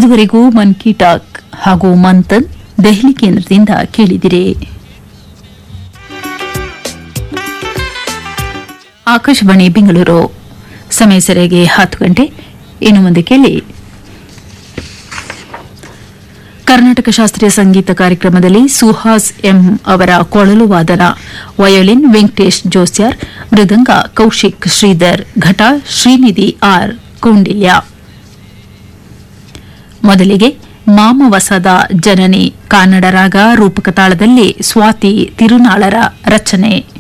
ಇದುವರೆಗೂ ಮನ್ ಕಿ ಟಾಕ್ ಹಾಗೂ ಮಂಥನ್ ದೆಹಲಿ ಕೇಂದ್ರದಿಂದ ಕೇಳಿದಿರಿ ಆಕಾಶವಾಣಿ ಬೆಂಗಳೂರು ಸಮಯ ಸರಿಯಾಗಿ ಹತ್ತು ಗಂಟೆ ಇನ್ನು ಮುಂದೆ ಕೇಳಿ ಕರ್ನಾಟಕ ಶಾಸ್ತ್ರೀಯ ಸಂಗೀತ ಕಾರ್ಯಕ್ರಮದಲ್ಲಿ ಸುಹಾಸ್ ಎಂ ಅವರ ಕೊಳಲು ವಾದನ ವಯೋಲಿನ್ ವೆಂಕಟೇಶ್ ಜೋಸ್ಯಾರ್ ಮೃದಂಗ ಕೌಶಿಕ್ ಶ್ರೀಧರ್ ಘಟ ಶ್ರೀನಿಧಿ ಆರ್ ಕೌಂಡಿಲ್ಯ ಮೊದಲಿಗೆ ಮಾಮವಸದ ಜನನಿ ಕನ್ನಡ ರಾಗ ರೂಪಕ ತಾಳದಲ್ಲಿ ಸ್ವಾತಿ ತಿರುನಾಳರ ರಚನೆ